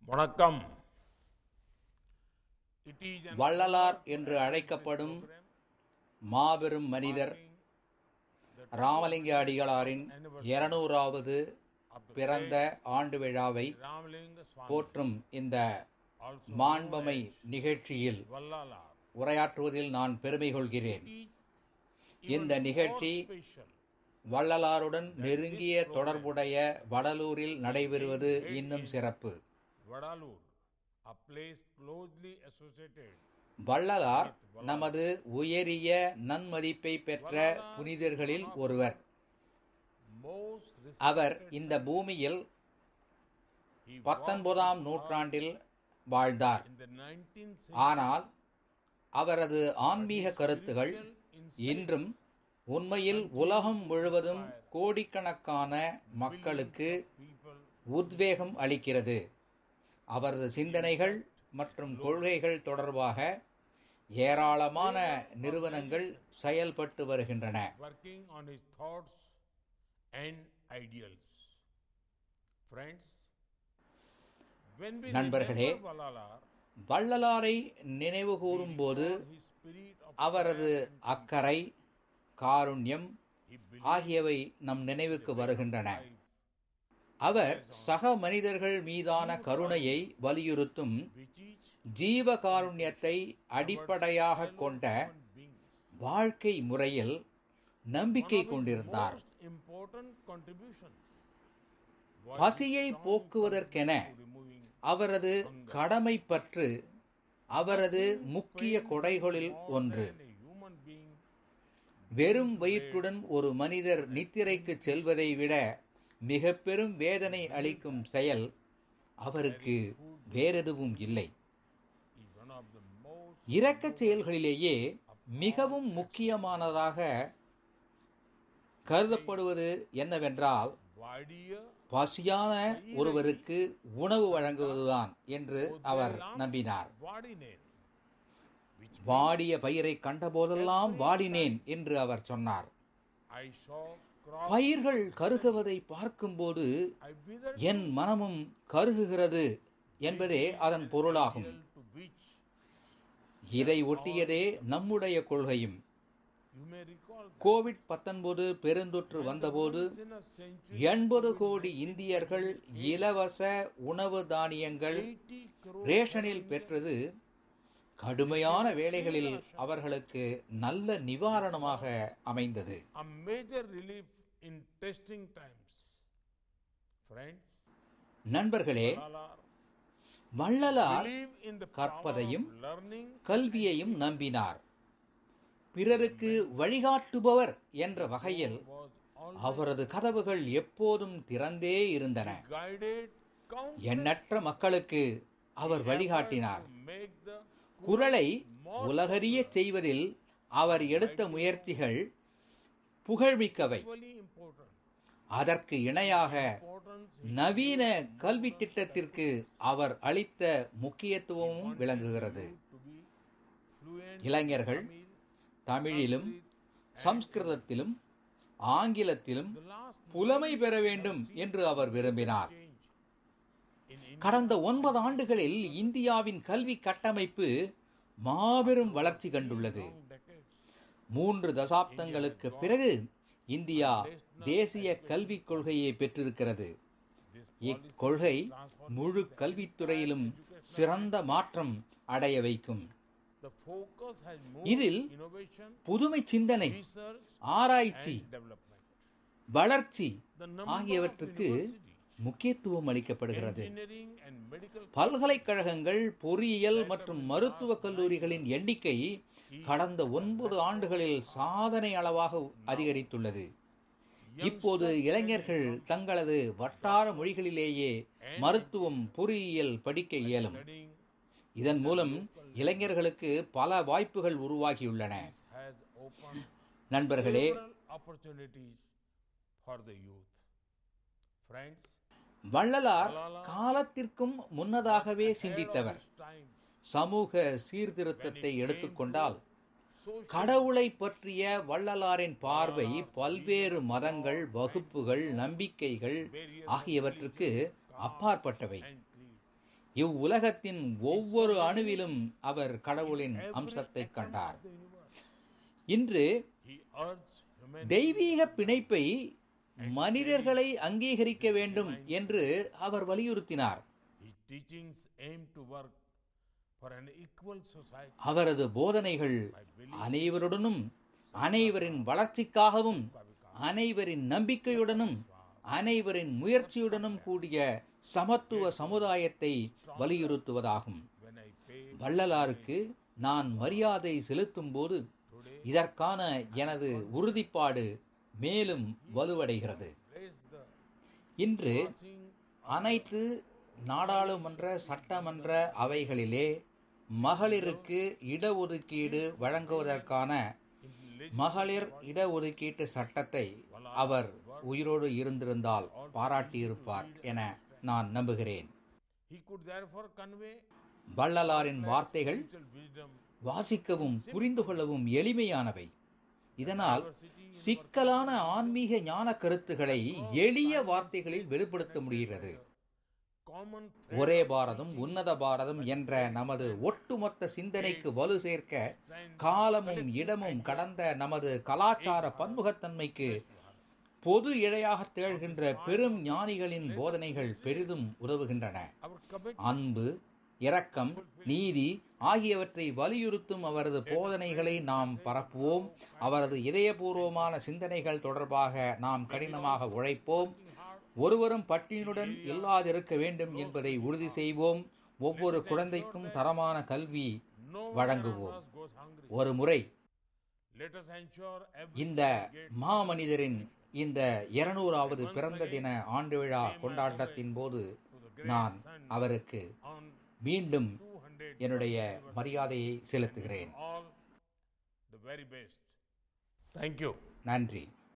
வணக்கம் It is an Vallalar என்று அழைக்கப்படும் மாபெரும் மனிதர் ராமலிங்க அடிகளாரின் இருநூறாவது பிறந்த ஆண்டு விழாவை Ramalinga Swami போற்றும் இந்த also மாண்பமை நிகழ்ச்சியில் Vallalar. உரையாற்றுவதில் நான் பெருமை கொள்கிறேன் It is இந்த even நிகழ்ச்சி more special வள்ளலாருடன் நெருங்கிய தொடர்புடைய வடலூரில் நடைபெறுவது இன்னும் சிறப்பு Vadalur, a place closely associated Vallalar நமது உயரிய நன்மதிப்பை பெற்ற புனிதர்களில் ஒருவர் most அவர் respected இந்த பூமியில் he பத்தொன்பதாம் நூற்றாண்டில் வாழ்ந்தார் in the 19th century ஆனால் அவரது ஆன்மீக கருத்துகள் இன்றும் உண்மையில் உலகம் முழுவதும் கோடிக்கணக்கான மக்களுக்கு people உத்வேகம் அளிக்கிறது அவரது சிந்தனைகள் மற்றும் கொள்கைகள் தொடர்பாக ஏராளமான நிறுவனங்கள் செயல்பட்டு வருகின்றன working on his thoughts and ideals. Friends, when we நண்பர்களே, remember Vallalar, வள்ளலாரை நினைவு கூறும்போது his spirit of அவரது அக்கறை காருண்யம் he ஆகியவை நம் நினைவுக்கு வருகின்றன believed அவர் சக மனிதர்கள் மீதான கருணையை வலியுறுத்தும் which is ஜீவ காருண்யத்தை அடிப்படையாக கொண்ட human beings. வாழ்க்கை முறையில் நம்பிக்கை One of his கொண்டிருந்தார் most important contributions was பசியை போக்குவதற்கென to removing அவரது கடமை பற்று அவரது முக்கிய கொடைகளில் ஒன்று a human being வெறும் வயிற்றுடன் ஒரு மனிதர் நித்திரைக்கு செல்வதை விட மிக பெரும் வேதனை அளிக்கும் செயல் அவருக்கு வேறெதுவும் இல்லை is one of the most இரக்கச் செயல்களிலேயே மிகவும் முக்கியமானதாக கருதப்படுவது என்னவென்றால் wider பசியான ஒருவருக்கு உணவு வழங்குவதுதான் என்று அவர் நம்பினார் Vadinet, which வாடிய பயிரை கண்டபோதெல்லாம் வாடினேன் என்று அவர் சொன்னார் I saw crop, பயிர்கள் கருகுவதை பார்க்கும்போது I withered என் மனமும் கருகுகிறது என்பதே அதன் பொருளாகும் to which இதை ஒட்டியதே நம்முடைய கொள்கையும் you may recall that Covid பத்தொன்பது பெருந்தொற்று வந்தபோது once in a century, எண்பது கோடி இந்தியர்கள் இலவச உணவு தானியங்கள் 80 crore ரேஷனில் பெற்றது கடுமையான வேளைகளில் அவர்களுக்கு நல்ல நிவாரணமாக அமைந்தது a major relief in testing times. Friends, நண்பர்களே Vallalar Vallalar believe in the power கற்பதையும் of learning கல்வியையும் நம்பினார் பிறருக்கு வழிகாட்டுபவர் என்ற வகையில் was always அவரது கதவுகள் எப்போதும் திறந்தே இருந்தன guided countless எண்ணற்ற மக்களுக்கு அவர் வழிகாட்டினார் to make the குரலை உலகறியச் செய்வதில் அவர் எடுத்த முயற்சிகள் புகழ்மிக்கவை equally important அதற்கு இணையாக importance நவீன கல்வி திட்டத்திற்கு அவர் அளித்த முக்கியத்துவமும் விளங்குகிறது to be fluent இளைஞர்கள் Tamil, தமிழிலும் சம்ஸ்கிருதத்திலும் ஆங்கிலத்திலும் the last புலமை பெற வேண்டும் என்று அவர் விரும்பினார் change in India கடந்த ஒன்பது ஆண்டுகளில் இந்தியாவின் கல்வி கட்டமைப்பு மாபெரும் வளர்ச்சி கண்டுள்ளது long decades. மூன்று தசாப்தங்களுக்கு பிறகு இந்தியா தேசிய கல்விக் கொள்கையை பெற்றிருக்கிறது This இக்கொள்கை முழு கல்வித்துறையிலும் சிறந்த மாற்றம் அடைய வைக்கும் the focus has moved இதில் innovation, புதுமை சிந்தனை research ஆராய்ச்சி and development. வளர்ச்சி The number of ஆகியவற்றுக்கு universities, முக்கியத்துவம் அளிக்கப்படுகிறது engineering and medical பல்கலைக்கழகங்கள் பொறியியல் மற்றும் மருத்துவக் கல்லூரிகளின் எண்ணிக்கை கடந்த ஒன்பது ஆண்டுகளில் சாதனை அளவாக அதிகரித்துள்ளது இப்போது இளைஞர்கள் தங்களது வட்டார மொழிகளிலேயே மருத்துவம் பொறியியல் படிக்க இயலும் studying இதன் மூலம் இளைஞர்களுக்கு பல வாய்ப்புகள் உருவாகியுள்ளன this has opened நண்பர்களே several opportunities for the youth. Friends, Vallalar காலத்திற்கும் முன்னதாகவே சிந்தித்தவர் his time, சமூக சீர்திருத்தத்தை எடுத்துக்கொண்டால் social கடவுளை பற்றிய வள்ளலாரின் பார்வை பல்வேறு மதங்கள் வகுப்புகள் நம்பிக்கைகள் ஆகியவற்றுக்கு அப்பாற்பட்டவை and creed. இவ்வுலகத்தின் ஒவ்வொரு அணுவிலும் அவர் கடவுளின் Every அம்சத்தை atom கண்டார் of the universe. இன்று He urged humanity தெய்வீக பிணைப்பை மனிதர்களை அங்கீகரிக்க வேண்டும் என்று அவர் வலியுறுத்தினார் His teachings aim to work for an equal society அவரது போதனைகள் அனைவருடனும் அனைவரின் வளர்ச்சிக்காகவும் அனைவரின் நம்பிக்கையுடனும் அனைவரின் முயற்சியுடனும் கூடிய சமத்துவ சமுதாயத்தை வலியுறுத்துவதாகும் when I pay வள்ளலாருக்கு நான் மரியாதை செலுத்தும் போது இதற்கான எனது உறுதிப்பாடு மேலும் வலுவடைகிறது place the இன்று passing அனைத்து நாடாளுமன்ற சட்டமன்ற அவைகளிலே மகளிருக்கு இடஒதுக்கீடு வழங்குவதற்கான மகளிர் இடஒதுக்கீட்டு சட்டத்தை அவர் உயிரோடு இருந்திருந்தால் பாராட்டியிருப்பார் என நான் நம்புகிறேன் he could therefore convey வள்ளலாரின் வார்த்தைகள் spiritual wisdom வாசிக்கவும் புரிந்து கொள்ளவும் எளிமையானவை இதனால் சிக்கலான ஆன்மீக ஞான கருத்துக்களை எளிய வார்த்தைகளில் வெளிப்படுத்த முடிகிறது common ஒரே பாரதம் உன்னத பாரதம் என்ற நமது ஒட்டுமொத்த சிந்தனைக்கு வலு சேர்க்க காலமும் இடமும் கடந்த நமது கலாச்சார பன்முகத்தன்மைக்கு பொது இழையாக திகழ்கின்ற பெரும் ஞானிகளின் போதனைகள் பெரிதும் உதவுகின்றன our commitment அன்பு இரக்கம் நீதி ஆகியவற்றை வலியுறுத்தும் அவரது போதனைகளை நாம் பரப்புவோம் அவரது இதயபூர்வமான சிந்தனைகள் தொடர்பாக நாம் கடினமாக உழைப்போம் ஒருவரும் பட்டியலுடன் இல்லாதிருக்க வேண்டும் என்பதை உறுதி செய்வோம் ஒவ்வொரு குழந்தைக்கும் தரமான கல்வி no வழங்குவோம். one of us goes hungry ஒரு முறை let us ensure every இந்த மாமனிதரின் இந்த இருநூறாவது பிறந்த தின ஆண்டு விழா கொண்டாட்டத்தின் போது நான் அவருக்கு on மீண்டும் 200 என்னுடைய மரியாதையை செலுத்துகிறேன் all the very best thank you நன்றி